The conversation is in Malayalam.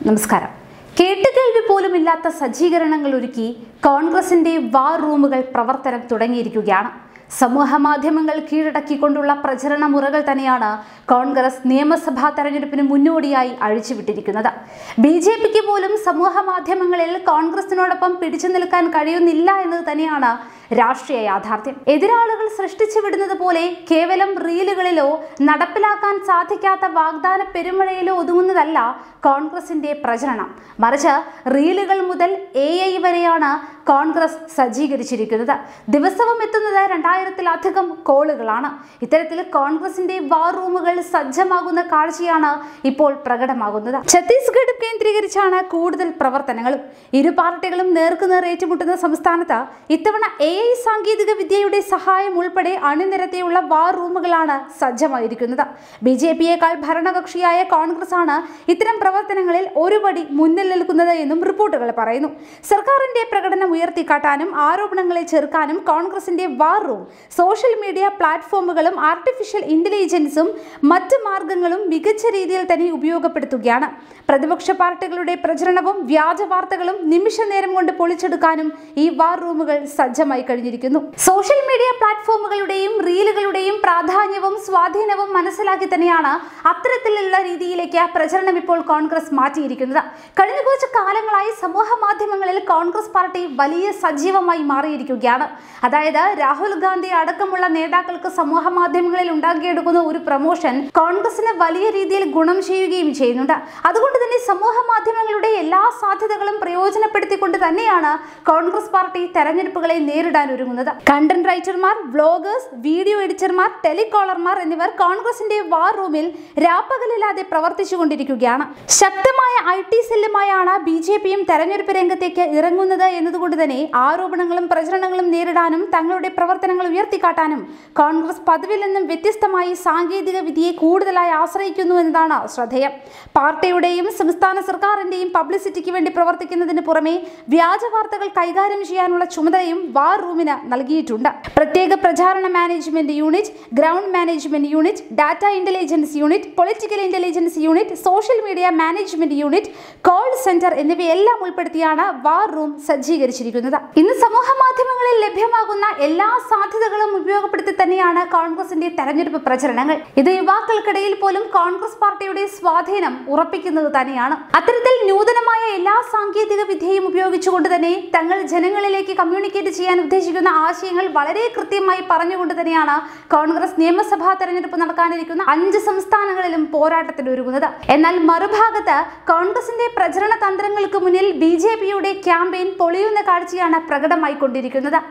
നമസ്കാരം കേട്ടുകേൾവി പോലുമില്ലാത്ത സജ്ജീകരണങ്ങൾ ഒരുക്കി കോൺഗ്രസിന്റെ വാർ റൂമുകൾ പ്രവർത്തനം തുടങ്ങിയിരിക്കുകയാണ് സമൂഹ മാധ്യമങ്ങൾ കീഴടക്കിക്കൊണ്ടുള്ള പ്രചരണ മുറകൾ തന്നെയാണ് കോൺഗ്രസ് നിയമസഭാ തെരഞ്ഞെടുപ്പിന് മുന്നോടിയായി അഴിച്ചുവിട്ടിരിക്കുന്നത് ബി ജെ പിക്ക് പോലും സമൂഹ മാധ്യമങ്ങളിൽ കോൺഗ്രസിനോടൊപ്പം പിടിച്ചു നിൽക്കാൻ കഴിയുന്നില്ല എന്നത് തന്നെയാണ് രാഷ്ട്രീയ യാഥാർത്ഥ്യം എതിരാളികൾ സൃഷ്ടിച്ചു വിടുന്നത് പോലെ കേവലം റീലുകളിലോ നടപ്പിലാക്കാൻ സാധിക്കാത്ത വാഗ്ദാന പെരുമഴയിലോ ഒതുങ്ങുന്നതല്ല കോൺഗ്രസിന്റെ പ്രചരണം മറിച്ച് റീലുകൾ മുതൽ എ ഐ വരെയാണ് കോൺഗ്രസ് സജ്ജീകരിച്ചിരിക്കുന്നത് ദിവസവും എത്തുന്നത് രണ്ടായിരത്തിലധികം കോളുകളാണ് ഇത്തരത്തിൽ കോൺഗ്രസിന്റെ വാർ റൂമുകൾ സജ്ജമാകുന്ന കാഴ്ചയാണ് ഇപ്പോൾ പ്രകടമാകുന്നത് ഛത്തീസ്ഗഡ് കേന്ദ്രീകരിച്ചാണ് കൂടുതൽ പ്രവർത്തനങ്ങളും ഇരു പാർട്ടികളും നേർക്കുനേർ ഏറ്റുമുട്ടുന്ന സംസ്ഥാനത്ത് ഇത്തവണ എ ഐ സാങ്കേതിക വിദ്യയുടെ സഹായം ഉൾപ്പെടെ അണിനിരത്തിയുള്ള വാർ റൂമുകളാണ് സജ്ജമായിരിക്കുന്നത് ബി ജെ പിയേക്കാൾ ഭരണകക്ഷിയായ കോൺഗ്രസ് ആണ് ഇത്തരം പ്രവർത്തനങ്ങളിൽ ഒരുപടി മുന്നിൽ നിൽക്കുന്നത് എന്നും റിപ്പോർട്ടുകൾ പറയുന്നു സർക്കാരിന്റെ പ്രകടനം ഉയർത്തിക്കാട്ടാനും ആരോപണങ്ങളെ ചെറുക്കാനും കോൺഗ്രസിന്റെ വാർ റൂം സോഷ്യൽ മീഡിയ പ്ലാറ്റ്ഫോമുകളും ആർട്ടിഫിഷ്യൽ ഇന്റലിജൻസും മറ്റ് മാർഗങ്ങളും മികച്ച രീതിയിൽ തന്നെ ഉപയോഗപ്പെടുത്തുകയാണ് പ്രതിപക്ഷ പാർട്ടികളുടെ പ്രചരണവും വ്യാജ വാർത്തകളും നിമിഷ നേരം കൊണ്ട് പൊളിച്ചെടുക്കാനും ഈ വാർ റൂമുകൾ സജ്ജമായി കഴിഞ്ഞിരിക്കുന്നു സോഷ്യൽ മീഡിയ പ്ലാറ്റ്ഫോമുകളുടെയും റീലുകളുടെയും പ്രാധാന്യവും സ്വാധീനവും മനസ്സിലാക്കി തന്നെയാണ് അത്തരത്തിലുള്ള രീതിയിലേക്ക് പ്രചരണം ഇപ്പോൾ കോൺഗ്രസ് മാറ്റിയിരിക്കുന്നത് കഴിഞ്ഞ കുറച്ച് കാലങ്ങളായി സമൂഹ മാധ്യമങ്ങളിൽ കോൺഗ്രസ് പാർട്ടി വലിയ സജീവമായി മാറിയിരിക്കുകയാണ് അതായത് രാഹുൽ ഗാന്ധി അടക്കമുള്ള നേതാക്കൾക്ക് സമൂഹ മാധ്യമങ്ങളിൽ ഉണ്ടാക്കിയെടുക്കുന്ന ഒരു പ്രൊമോഷൻ കോൺഗ്രസിന് വലിയ രീതിയിൽ ഗുണം ചെയ്യുകയും ചെയ്യുന്നുണ്ട് അതുകൊണ്ട് തന്നെ സമൂഹ മാധ്യമങ്ങളുടെ എല്ലാ സാധ്യതകളും പ്രയോജനപ്പെടുത്തിക്കൊണ്ട് തന്നെയാണ് കോൺഗ്രസ് പാർട്ടി തെരഞ്ഞെടുപ്പുകളെ നേരിടാൻ ഒരുങ്ങുന്നത് കണ്ടന്റ് റൈറ്റർമാർ വ്ലോഗേഴ്സ് വീഡിയോ എഡിറ്റർമാർ ടെലികോളർമാർ എന്നിവർ കോൺഗ്രസിന്റെ വാർ റൂമിൽ രാപ്പകലില്ലാതെ പ്രവർത്തിച്ചുകൊണ്ടിരിക്കുകയാണ് ശക്തമായ ഐ ടി സെല്ലുമായാണ് ബി ജെ പിയും തെരഞ്ഞെടുപ്പ് രംഗത്തേക്ക് ഇറങ്ങുന്നത് എന്നതുകൊണ്ട് തന്നെ ആരോപണങ്ങളും പ്രചരണങ്ങളും നേരിടാനും തങ്ങളുടെ പ്രവർത്തനങ്ങൾ ഉയർത്തിക്കാട്ടാനും കോൺഗ്രസ് പതിവിൽ നിന്നും വ്യത്യസ്തമായി സാങ്കേതിക വിദ്യയെ കൂടുതലായി ആശ്രയിക്കുന്നു എന്നതാണ് ശ്രദ്ധേയം പാർട്ടിയുടെയും സംസ്ഥാന സർക്കാരിന്റെയും പബ്ലിസിറ്റിക്ക് വേണ്ടി പ്രവർത്തിക്കുന്നതിന് പുറമെ വ്യാജ വാർത്തകൾ കൈകാര്യം ചെയ്യാനുള്ള ചുമതലയും വാർ റൂമിന് നൽകിയിട്ടുണ്ട് പ്രത്യേക പ്രചാരണ management unit ground management unit data intelligence unit political intelligence unit social media management unit call centre എന്നിവയെല്ലാം ഉൾപ്പെടുത്തിയാണ് വാർ റൂം സജ്ജീകരിച്ചിരിക്കുന്നത് ഇന്ന് സമൂഹ മാധ്യമങ്ങളിൽ ലഭ്യമാകുന്ന എല്ലാ സാധ്യതകളും ഉപയോഗപ്പെടുത്തി തന്നെയാണ് കോൺഗ്രസിന്റെ തെരഞ്ഞെടുപ്പ് പ്രചരണങ്ങൾ ഇത് യുവാക്കൾക്കിടയിൽ പോലും കോൺഗ്രസ് പാർട്ടിയുടെ സ്വാധീനം ഉറപ്പിക്കുന്നത് തന്നെയാണ് അത്തരത്തിൽ നൂതനമായ എല്ലാ സാങ്കേതിക വിദ്യയും ഉപയോഗിച്ചുകൊണ്ട് തന്നെ തങ്ങൾ ജനങ്ങളിലേക്ക് കമ്മ്യൂണിക്കേറ്റ് ചെയ്യാൻ ഉദ്ദേശിക്കുന്ന ആശയങ്ങൾ വളരെ കൃത്യമായി പറഞ്ഞുകൊണ്ട് തന്നെയാണ് കോൺഗ്രസ് നിയമസഭാ തെരഞ്ഞെടുപ്പ് നടക്കാനിരിക്കുന്ന അഞ്ച് സംസ്ഥാനങ്ങളിലും പോരാട്ടത്തിൽ ഒരുങ്ങുന്നത് എന്നാൽ മറുഭാഗത്ത് കോൺഗ്രസിന്റെ പ്രചരണ തന്ത്രങ്ങൾക്ക് മുന്നിൽ ബി ജെ പിയുടെ ക്യാമ്പയിൻ പൊളിയുന്ന കാഴ്ചയാണ് പ്രകടമായി കൊണ്ടിരിക്കുന്നത്